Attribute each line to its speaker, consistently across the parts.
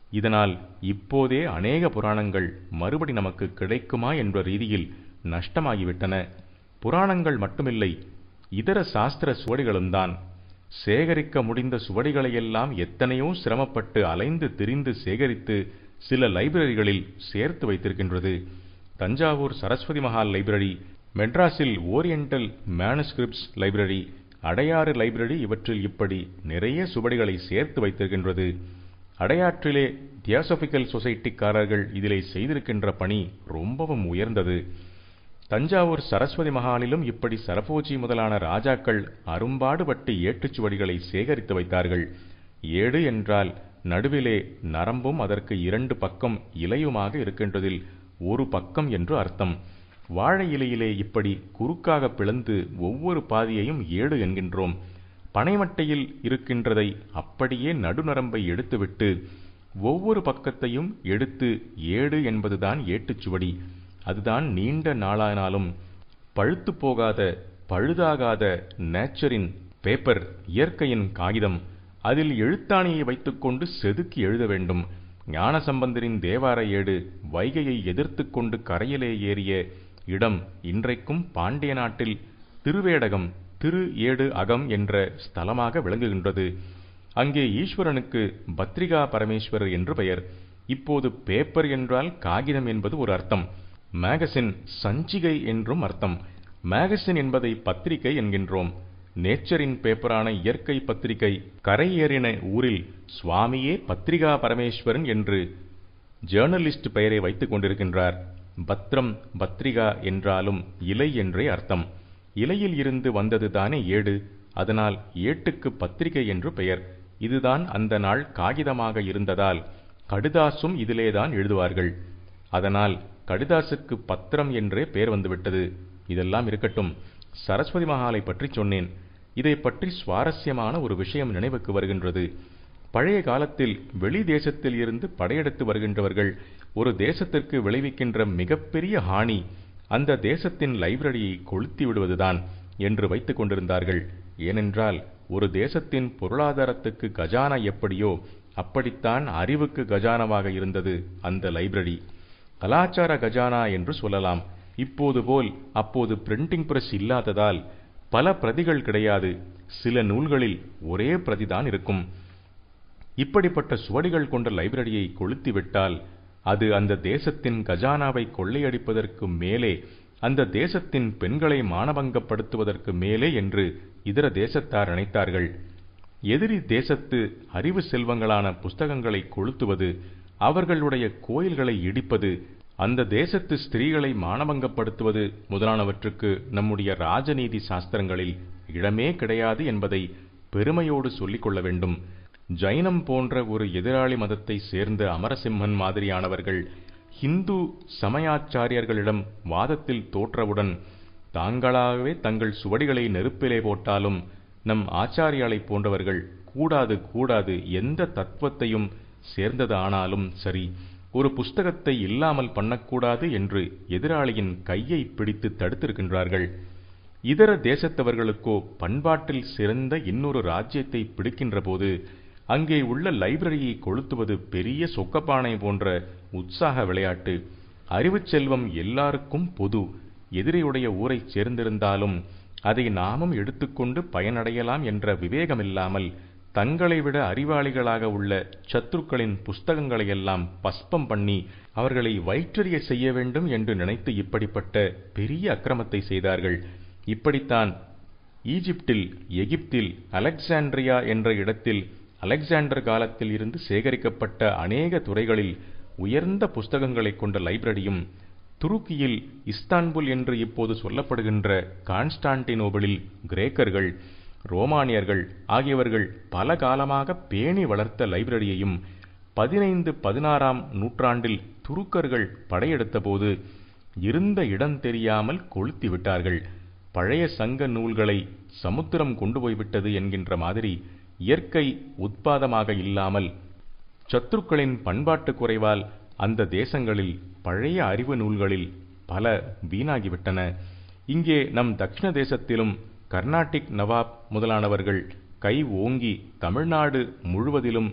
Speaker 1: இதனால் இப்போதே அநேக புராணங்கள் மறுபடி நமக்கு கிடைக்குமா என்ற ரீதியில் நஷ்டமாகிவிட்டன புராணங்கள் மட்டுமில்லை இதர சாஸ்திர சுவடிகளும்தான் சேகரிக்க முடிந்த சுவடிகளையெல்லாம் எத்தனையோ சிரமப்பட்டு அலைந்து திரிந்து சேகரித்து சில லைப்ரரிகளில் சேர்த்து வைத்திருக்கின்றது தஞ்சாவூர் சரஸ்வதி மஹால் லைப்ரரி மெட்ராஸில் oriental manuscripts library Adyar library இவற்றில் இப்படி நிறைய சுவடிகளை சேர்த்து வைத்திருக்கின்றது அடையாற்றிலே தியோசபிக்கல் சொசைட்டிக்காரர்கள் இதிலே செய்திருக்கின்ற பணி ரொம்பவும் உயர்ந்தது தஞ்சாவூர் சரஸ்வதி மகாலிலும் இப்படி சரபோஜி முதலான ராஜாக்கள் அரும்பாடுபட்டு ஏட்டுச்சுவடிகளை சேகரித்து வைத்தார்கள் ஏடு என்றால் நடுவிலே நரம்பும் அதற்கு இரண்டு பக்கம் இலையுமாக இருக்கின்றதில் ஒரு பக்கம் என்று அர்த்தம் வாழை இலையிலே இப்படி குறுக்காக பிளந்து ஒவ்வொரு பாதியையும் ஏடு என்கின்றோம் பனைமட்டையில் இருக்கின்றதை அப்படியே நடுநரம்பை எடுத்துவிட்டு ஒவ்வொரு பக்கத்தையும் எடுத்து ஏடு என்பதுதான் ஏட்டுச்சுவடி அதுதான் நீண்ட நாளானாலும் பழுத்து போகாத பழுதாகாத நேச்சரின் பேப்பர் இயற்கையின் காகிதம் அதில் எழுத்தாணியை வைத்துக்கொண்டு செதுக்கி எழுத வேண்டும் ஞானசம்பந்தரின் தேவார ஏடு வைகையை எதிர்த்து கொண்டு கரையிலே ஏறிய இடம் இன்றைக்கும் பாண்டிய நாட்டில் திருவேடகம் திரு ஏடு அகம் என்ற ஸ்தலமாக விளங்குகின்றது அங்கே ஈஸ்வரனுக்கு பத்ரிகா பரமேஸ்வரர் என்று பெயர் இப்போது பேப்பர் என்றால் காகிதம் என்பது ஒரு அர்த்தம் மேகசின் சஞ்சிகை என்றும் அர்த்தம் மேகசின் என்பதை பத்திரிகை என்கின்றோம் நேச்சரின் பேப்பரான இயற்கை பத்திரிகை கரையேறின ஊரில் சுவாமியே பத்ரிகா பரமேஸ்வரன் என்று ஜேர்னலிஸ்ட் பெயரை வைத்துக் கொண்டிருக்கின்றார் பத்ரம் பத்ரிகா என்றாலும் இலை என்றே அர்த்தம் இலையில் இருந்து வந்தது தானே ஏடு அதனால் ஏட்டுக்கு பத்திரிகை என்று பெயர் இதுதான் அந்த நாள் காகிதமாக இருந்ததால் கடுதாசும் இதிலேதான் எழுதுவார்கள் அதனால் கடிதாசுக்கு பத்திரம் என்றே பெயர் வந்துவிட்டது இதெல்லாம் இருக்கட்டும் சரஸ்வதி மகாலை பற்றி சொன்னேன் இதை பற்றி சுவாரஸ்யமான ஒரு விஷயம் நினைவுக்கு வருகின்றது பழைய காலத்தில் வெளி தேசத்தில் இருந்து படையெடுத்து வருகின்றவர்கள் ஒரு தேசத்திற்கு விளைவிக்கின்ற மிகப்பெரிய ஹானி அந்த தேசத்தின் லைப்ரரியை கொளுத்தி விடுவதுதான் என்று வைத்துக் கொண்டிருந்தார்கள் ஏனென்றால் ஒரு தேசத்தின் பொருளாதாரத்துக்கு கஜானா எப்படியோ அப்படித்தான் அறிவுக்கு கஜானாவாக இருந்தது அந்த லைப்ரரி கலாச்சார கஜானா என்று சொல்லலாம் இப்போது போல் அப்போது பிரிண்டிங் பிரஸ் இல்லாததால் பல பிரதிகள் கிடையாது சில நூல்களில் ஒரே பிரதிதான் இருக்கும் இப்படிப்பட்ட சுவடிகள் கொண்ட லைப்ரரியை கொளுத்திவிட்டால் அது அந்த தேசத்தின் கஜானாவை கொள்ளையடிப்பதற்கு மேலே அந்த தேசத்தின் பெண்களை மானபங்கப்படுத்துவதற்கு மேலே என்று இதர தேசத்தார் நினைத்தார்கள் எதிரி தேசத்து அறிவு செல்வங்களான புஸ்தகங்களை கொளுத்துவது அவர்களுடைய கோயில்களை இடிப்பது அந்த தேசத்து ஸ்திரீகளை மானபங்கப்படுத்துவது முதலானவற்றுக்கு நம்முடைய ராஜநீதி சாஸ்திரங்களில் இடமே கிடையாது என்பதை பெருமையோடு சொல்லிக் கொள்ள வேண்டும் ஜைனம் போன்ற ஒரு எதிராளி மதத்தை சேர்ந்த அமரசிம்மன் மாதிரியானவர்கள் ஹிந்து சமயாச்சாரியர்களிடம் வாதத்தில் தோற்றவுடன் தாங்களாகவே தங்கள் சுவடிகளை நெருப்பிலே போட்டாலும் நம் ஆச்சாரியாலை போன்றவர்கள் கூடாது கூடாது எந்த தத்துவத்தையும் சேர்ந்தது ஆனாலும் சரி ஒரு புஸ்தகத்தை இல்லாமல் பண்ணக்கூடாது என்று எதிராளியின் கையை பிடித்து தடுத்திருக்கின்றார்கள் இதர தேசத்தவர்களுக்கோ பண்பாட்டில் சிறந்த இன்னொரு ராஜ்யத்தை பிடிக்கின்ற போது அங்கே உள்ள லைப்ரரியை கொளுத்துவது பெரிய சொக்கப்பானை போன்ற உற்சாக விளையாட்டு அறிவுச் செல்வம் எல்லாருக்கும் பொது எதிரியுடைய ஊரைச் சேர்ந்திருந்தாலும் அதை நாமும் எடுத்துக்கொண்டு பயனடையலாம் என்ற விவேகமில்லாமல் தங்களை விட அறிவாளிகளாக உள்ள சத்துருக்களின் புஸ்தகங்களையெல்லாம் பஸ்பம் பண்ணி அவர்களை வயிற்றறிய செய்ய வேண்டும் என்று நினைத்து இப்படிப்பட்ட பெரிய அக்கிரமத்தை செய்தார்கள் இப்படித்தான் ஈஜிப்டில் எகிப்தில் அலெக்சாண்ட்ரியா என்ற இடத்தில் அலெக்சாண்டர் காலத்தில் இருந்து சேகரிக்கப்பட்ட அநேக துறைகளில் உயர்ந்த புஸ்தகங்களை கொண்ட லைப்ரரியும் துருக்கியில் இஸ்தான்புல் என்று இப்போது சொல்லப்படுகின்ற கான்ஸ்டான்டினோபிளில் கிரேக்கர்கள் ரோமானியர்கள் ஆகியவர்கள் பல காலமாக பேணி வளர்த்த லைப்ரரியையும் பதினைந்து பதினாறாம் நூற்றாண்டில் துருக்கர்கள் படையெடுத்தபோது இருந்த இடம் தெரியாமல் கொளுத்தி விட்டார்கள் பழைய சங்க நூல்களை சமுத்திரம் கொண்டு போய்விட்டது என்கின்ற மாதிரி இயற்கை உத்பாதமாக இல்லாமல் சத்துருக்களின் பண்பாட்டு குறைவால் அந்த தேசங்களில் பழைய அறிவு நூல்களில் பல வீணாகிவிட்டன இங்கே நம் தக்ஷண தேசத்திலும் கர்நாடிக் நவாப் முதலானவர்கள் கை ஓங்கி தமிழ்நாடு முழுவதிலும்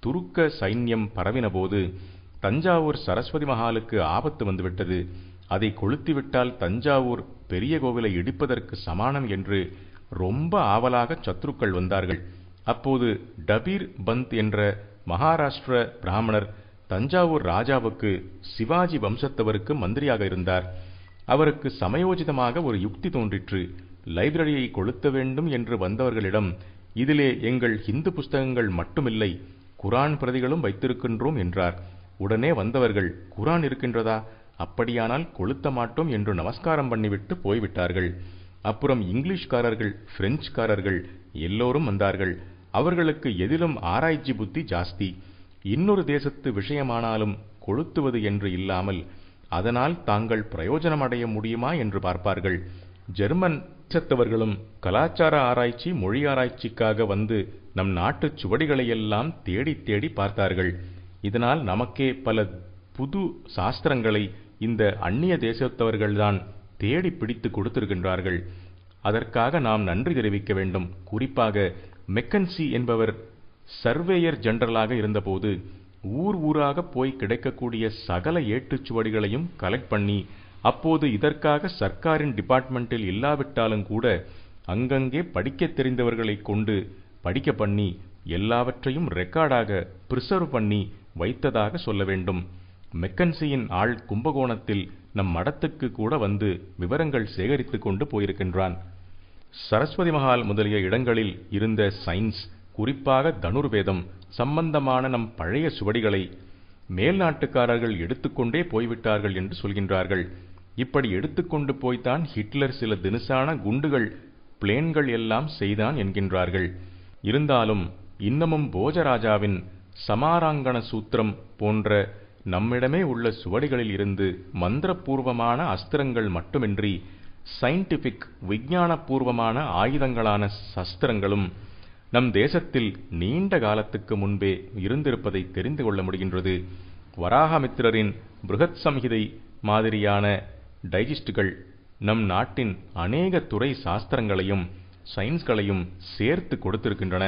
Speaker 1: துருக்க சைன்யம் பரவினபோது தஞ்சாவூர் சரஸ்வதி மகாலுக்கு ஆபத்து வந்துவிட்டது அதை கொளுத்திவிட்டால் தஞ்சாவூர் பெரிய கோவிலை இடிப்பதற்கு சமானம் என்று ரொம்ப ஆவலாக சத்ருக்கள் வந்தார்கள் அப்போது டபீர் பந்த் என்ற மகாராஷ்டிர பிராமணர் தஞ்சாவூர் ராஜாவுக்கு சிவாஜி வம்சத்தவருக்கு மந்திரியாக இருந்தார் அவருக்கு சமயோஜிதமாக ஒரு யுக்தி தோன்றிற்று லைப்ரரியை கொளுத்த வேண்டும் என்று வந்தவர்களிடம் இதிலே எங்கள் ஹிந்து புஸ்தகங்கள் மட்டுமில்லை குரான் பிரதிகளும் வைத்திருக்கின்றோம் என்றார் உடனே வந்தவர்கள் குரான் இருக்கின்றதா அப்படியானால் கொளுத்த மாட்டோம் என்று நமஸ்காரம் பண்ணிவிட்டு போய்விட்டார்கள் அப்புறம் இங்கிலீஷ்காரர்கள் பிரெஞ்சுக்காரர்கள் எல்லோரும் வந்தார்கள் அவர்களுக்கு எதிலும் ஆராய்ச்சி புத்தி ஜாஸ்தி இன்னொரு தேசத்து விஷயமானாலும் கொளுத்துவது என்று இல்லாமல் அதனால் தாங்கள் பிரயோஜனம் அடைய முடியுமா என்று பார்ப்பார்கள் ஜெர்மன் தேசத்தவர்களும் கலாச்சார ஆராய்ச்சி மொழி ஆராய்ச்சிக்காக வந்து நம் நாட்டு சுவடிகளையெல்லாம் தேடி தேடி பார்த்தார்கள் இதனால் நமக்கே பல புது சாஸ்திரங்களை இந்த அந்நிய தேசத்தவர்கள்தான் தேடி பிடித்து கொடுத்திருக்கின்றார்கள் அதற்காக நாம் நன்றி தெரிவிக்க வேண்டும் குறிப்பாக மெக்கன்சி என்பவர் சர்வேயர் ஜெனரலாக இருந்தபோது ஊர் ஊராக போய் கிடைக்கக்கூடிய சகல ஏட்டுச்சுவடிகளையும் கலெக்ட் பண்ணி அப்போது இதற்காக சர்க்காரின் டிபார்ட்மெண்ட்டில் இல்லாவிட்டாலும் கூட அங்கங்கே படிக்கத் தெரிந்தவர்களை கொண்டு படிக்க பண்ணி எல்லாவற்றையும் ரெக்கார்டாக பிரிசர்வ் பண்ணி வைத்ததாக சொல்ல வேண்டும் மெக்கன்சியின் ஆள் கும்பகோணத்தில் நம் மடத்துக்கு கூட வந்து விவரங்கள் சேகரித்துக் கொண்டு போயிருக்கின்றான் சரஸ்வதி மகால் முதலிய இடங்களில் இருந்த சயின்ஸ் குறிப்பாக தனுர்வேதம் சம்பந்தமான நம் பழைய சுவடிகளை மேல் நாட்டுக்காரர்கள் எடுத்துக்கொண்டே போய்விட்டார்கள் என்று சொல்கின்றார்கள் இப்படி எடுத்துக்கொண்டு போய்த்தான் ஹிட்லர் சில தினுசான குண்டுகள் பிளேன்கள் எல்லாம் செய்தான் என்கின்றார்கள் இருந்தாலும் இன்னமும் போஜராஜாவின் சமாராங்கண சூத்திரம் போன்ற நம்மிடமே உள்ள சுவடிகளில் இருந்து மந்திரபூர்வமான அஸ்திரங்கள் மட்டுமின்றி சயின்டிபிக் விஞ்ஞானபூர்வமான ஆயுதங்களான சஸ்திரங்களும் நம் தேசத்தில் நீண்ட காலத்துக்கு முன்பே இருந்திருப்பதை தெரிந்து கொள்ள முடிகின்றது வராகமித்திரரின் பிருகத் சம்ஹிதை மாதிரியான டைஜஸ்டுகள் நம் நாட்டின் அநேக துறை சாஸ்திரங்களையும் சயின்ஸ்களையும் சேர்த்து கொடுத்திருக்கின்றன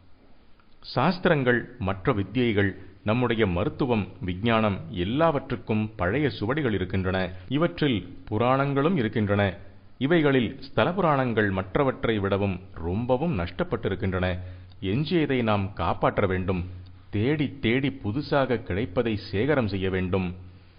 Speaker 1: சாஸ்திரங்கள் மற்ற வித்தியைகள் நம்முடைய மருத்துவம் விஞ்ஞானம் எல்லாவற்றுக்கும் பழைய சுவடிகள் இருக்கின்றன இவற்றில் புராணங்களும் இருக்கின்றன இவைகளில் ஸ்தல புராணங்கள் மற்றவற்றை விடவும் ரொம்பவும் நஷ்டப்பட்டிருக்கின்றன எஞ்சியதை நாம் காப்பாற்ற வேண்டும் தேடி தேடி புதுசாக கிடைப்பதை சேகரம் செய்ய வேண்டும்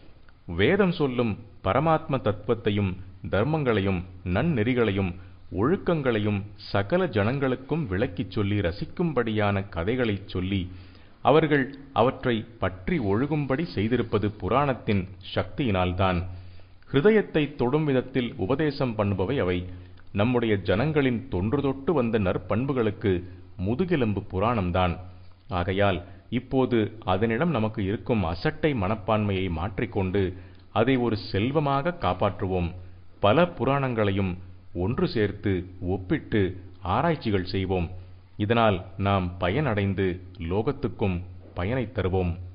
Speaker 1: வேதம் சொல்லும் பரமாத்ம தத்துவத்தையும் தர்மங்களையும் நன்னெறிகளையும் ஒழுக்கங்களையும் சகல ஜனங்களுக்கும் விளக்கிச் சொல்லி ரசிக்கும்படியான கதைகளைச் சொல்லி அவர்கள் அவற்றை பற்றி ஒழுகும்படி செய்திருப்பது புராணத்தின் சக்தியினால்தான் ஹிருதயத்தை தொடும் விதத்தில் உபதேசம் பண்ணுபவை அவை நம்முடைய ஜனங்களின் தொன்று தொட்டு வந்த நற்பண்புகளுக்கு முதுகெலும்பு புராணம்தான் ஆகையால் இப்போது அதனிடம் நமக்கு இருக்கும் அசட்டை மனப்பான்மையை மாற்றிக்கொண்டு அதை ஒரு செல்வமாக காப்பாற்றுவோம் பல புராணங்களையும் ஒன்று சேர்த்து ஒப்பிட்டு ஆராய்ச்சிகள் செய்வோம் இதனால் நாம் பயனடைந்து லோகத்துக்கும் பயனைத் தருவோம்